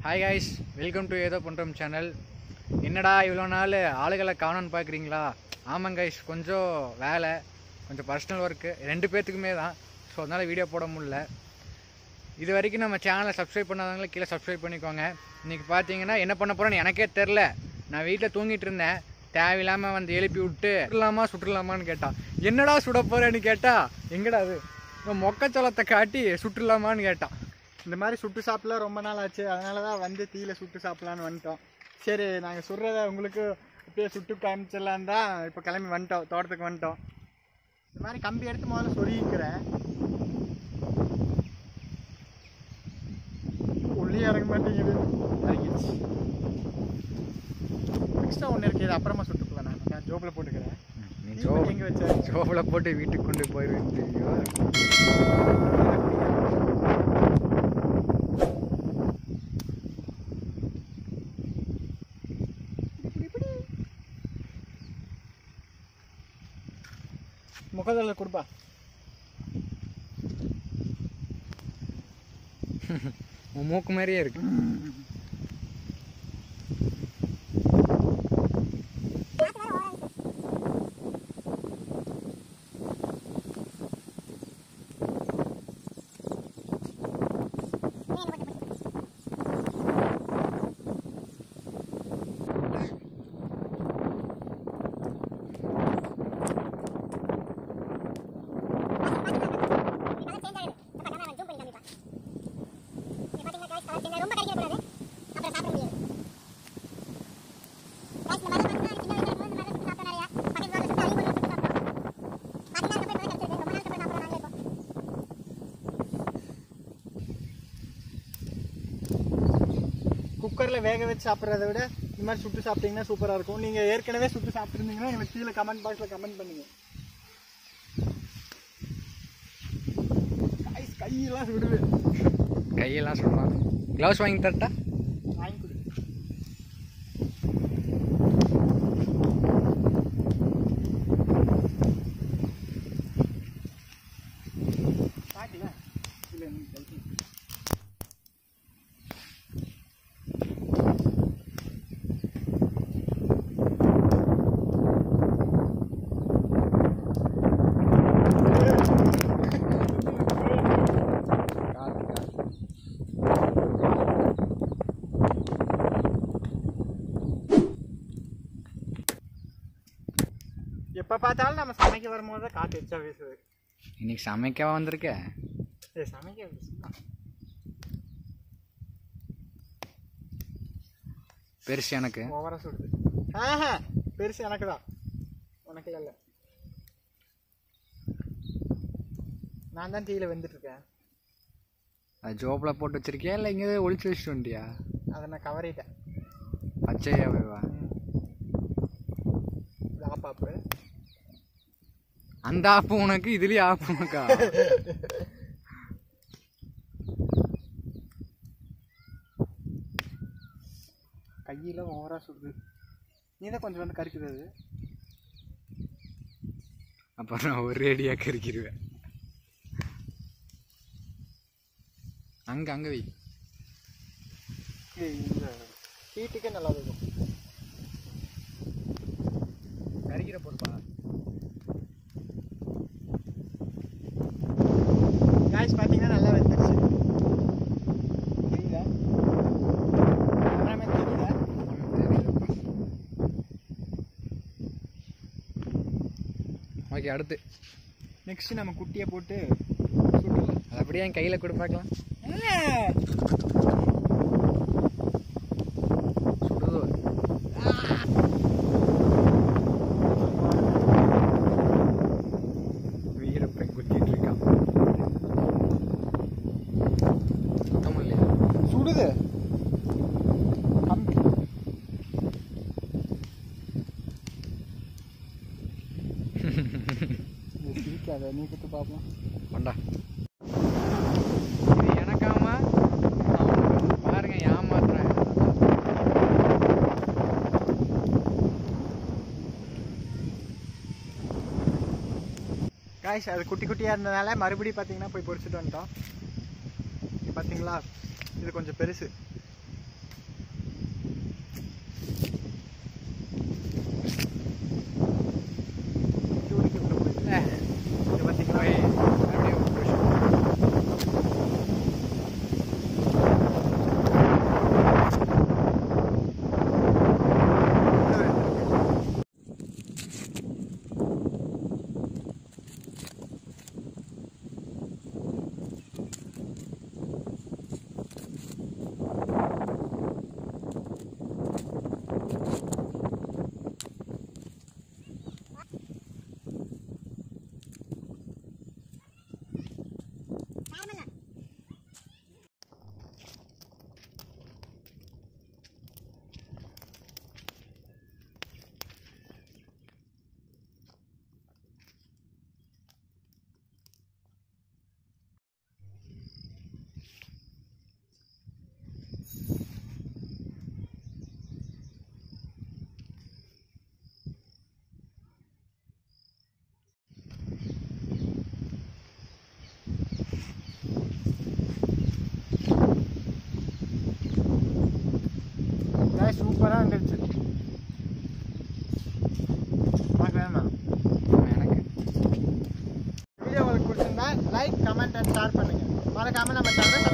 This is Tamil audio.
ஹாய் guys வெல்கம் டு ஏதோ பண்ணுறோம் சேனல் என்னடா இவ்வளோ நாள் ஆளுகளை காணோன்னு பார்க்குறீங்களா ஆமாங்க guys கொஞ்சம் வேலை கொஞ்சம் பர்சனல் ஒர்க்கு ரெண்டு பேர்த்துக்குமே தான் ஸோ அதனால் வீடியோ போட முடியல இது வரைக்கும் நம்ம சேனலை சப்ஸ்கிரைப் பண்ணாதவங்கள கீழே சப்ஸ்கிரைப் பண்ணிக்கோங்க இன்றைக்கி பார்த்தீங்கன்னா என்ன பண்ண போகிறேன்னு எனக்கே தெரில நான் வீட்டில் தூங்கிட்டு இருந்தேன் தேவையில்லாமல் வந்து எழுப்பி விட்டு சுடலாமா சுட்டுலாமான்னு கேட்டான் என்னடா சுட போகிறேன்னு கேட்டா எங்கடா அது இவன் மொக்கச்சோளத்தை காட்டி சுட்டுலாமான்னு கேட்டான் இந்த மாதிரி சுட்டு சாப்பிடலாம் ரொம்ப நாள் ஆச்சு அதனால தான் வந்து தீயில சுட்டு சாப்பிடலான்னு வந்துட்டோம் சரி நாங்கள் சுடுறத உங்களுக்கு அப்படியே சுட்டு காமிச்சிடலான் தான் இப்போ கிளம்பி வந்துட்டோம் தோட்டத்துக்கு வந்துட்டோம் இந்த மாதிரி கம்பி எடுத்து முதல்ல சொருகிக்கிறேன் உள்ளே இறங்க மாட்டேங்குது இறங்கிடுச்சு எக்ஸ்ட்ரா ஒன்று இருக்குது இது அப்புறமா சுட்டுக்கலாம் நான் நான் ஜோப்பில் போட்டுக்கிறேன் நீ நீ ஜோ எங்கே வச்ச ஜோபில் போட்டு வீட்டுக்கு கொண்டு போயிடுவேன் தெரியும் முகத்தில் கொடுப்பா உன் மூக்கு மாதிரியே இருக்கு குக்கரில் வேக வச்சு சாப்பிட்றத விட இந்த மாதிரி சுட்டு சாப்பிட்டீங்கன்னா சூப்பராக இருக்கும் நீங்கள் ஏற்கனவே சுட்டு சாப்பிட்ருந்தீங்கன்னா எனக்கு கீழே கமெண்ட் பாக்ஸில் கமெண்ட் பண்ணுங்க Guys, கையெல்லாம் சுடுது கையெல்லாம் சொல்லலாம் க்ளவுஸ் வாங்கி தரட்டா வாங்கி கொடு பாக்கல இல்லை எனக்கு கைக்கு. எப்போ பார்த்தாலும் நம்ம சமைக்க வரும்போது தான் காற்று எச்சா வீசுது இன்னைக்கு சமைக்கவா வந்திருக்க ஏ சமைக்க சும்மா. பெருசு எனக்கு ஓவரா சுடுது ஆஹா பெருசு எனக்கு தான் உனக்கு இல்லை நான் தான் டீயில் வெந்துட்டு இருக்கேன் அது ஜோப்பில் போட்டு வச்சிருக்கியா இல்லை இங்கே ஒளிச்சு வச்சுட்டு வந்துட்டியா அதை நான் கவரிட்டேன் பச்சையாவே வா இது ஆப்பாப்பு அந்த ஆப்பு உனக்கு இதுலயே ஆப்பு உனக்கா கையில் ஓவரா சுடுது நீ தான் கொஞ்சம் வந்து கறிக்குது அது அப்புறம் நான் ஒரே அடியாக கறிக்கிடுவேன் அங்க அங்க வை இது இந்த ஹீட்டுக்கே நல்லா இருக்கும் கறிக்கிற பொறுப்பா காய்ஸ் பார்த்தீங்கன்னா நல்லா வெந்துருச்சு தெரியுதா எல்லாமே தெரியுதா ஓகே அடுத்து நெக்ஸ்ட் நம்ம குட்டியை போட்டு சுடலாம் அது அப்படியே என் கையில் கொடு பார்க்கலாம் சுடுதோ வீரப்பன் குத்திட்டு இருக்கான் சுத்தம் இல்லையா சுடுது கம்பி சிரிக்காத நீ குத்து பார்ப்போம் கொண்டா இது எனக்காமா அவனுக்கு பாருங்க ஏமாத்துறேன் காய்ஸ் அது குட்டி குட்டியாக இருந்தனால மறுபடியும் பார்த்தீங்கன்னா போய் பொரிச்சிட்டு வந்துட்டோம் இங்க பார்த்தீங்களா இது கொஞ்சம் பெருசு சூப்பராக வந்துருச்சு பார்க்க வேணுமா எனக்கு வீடியோ உங்களுக்கு பிடிச்சிருந்தா லைக் கமெண்ட் அண்ட் ஷேர் பண்ணுங்க மறக்காம நம்ம சேனலை